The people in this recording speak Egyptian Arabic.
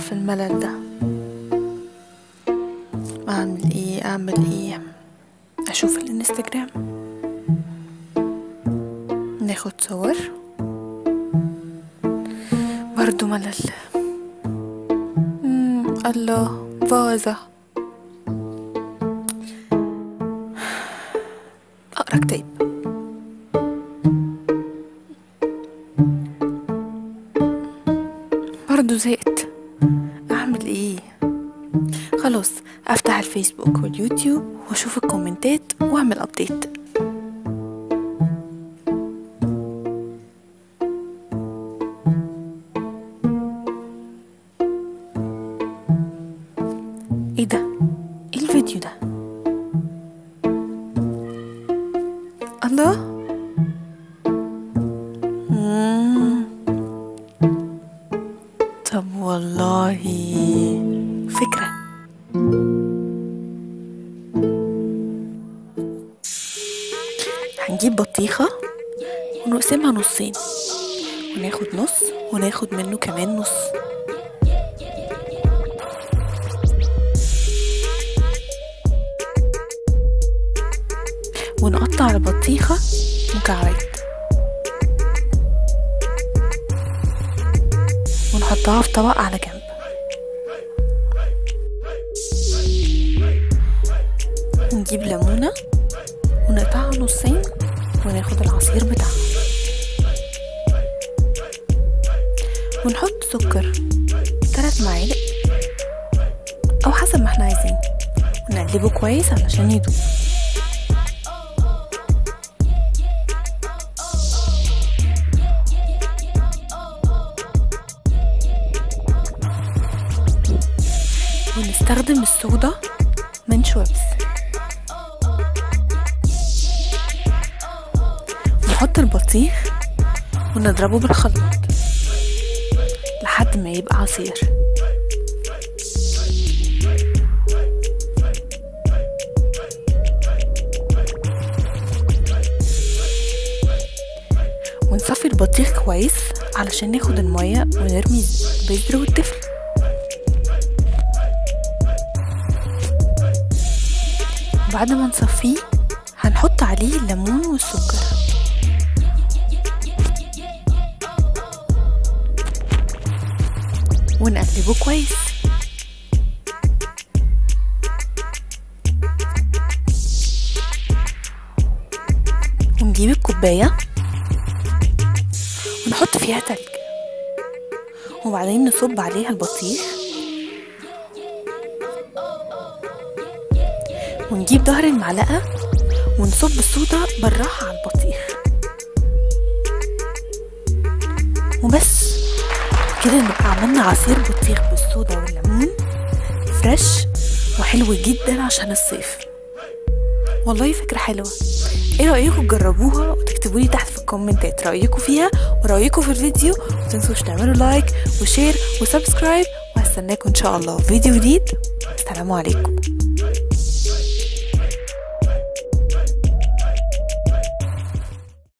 في الملل ده اعمل ايه اعمل ايه اشوف الانستجرام ناخد صور برضو ملل مم، الله فازة اقرا كتاب برضو زهقت اعمل ايه خلاص افتح الفيسبوك واليوتيوب واشوف الكومنتات واعمل ابديت ايه ده ايه الفيديو ده الله مم. طب والله فكرة هنجيب بطيخة ونقسمها نصين وناخد نص وناخد منه كمان نص ونقطع البطيخة مكعبات ونحطها في طبق على جنب نجيب ليمونة ونقطعها نصين وناخد العصير بتاعها ونحط سكر تلات معالق أو حسب ما احنا عايزين ونقلبه كويس علشان يدوب ونستخدم الصودا من شويبس نحط البطيخ ونضربه بالخلاط لحد ما يبقى عصير ونصفي البطيخ كويس علشان ناخد المية ونرمي البذر والتفل بعد ما نصفيه هنحط عليه الليمون والسكر ونقلبه كويس ونجيب الكوباية ونحط فيها تلج وبعدين نصب عليها البطيخ ونجيب ظهر المعلقة ونصب الصودا بالراحة على البطيخ وبس كده نبقى عملنا عصير بطيخ بالصودا والليمون فريش وحلو جدا عشان الصيف والله فكرة حلوة ايه رأيكم تجربوها وتكتبوا لي تحت في الكومنتات رأيكم فيها ورأيكم في الفيديو ومتنسوش تعملوا لايك وشير وسبسكرايب وهستناكم ان شاء الله في فيديو جديد السلام عليكم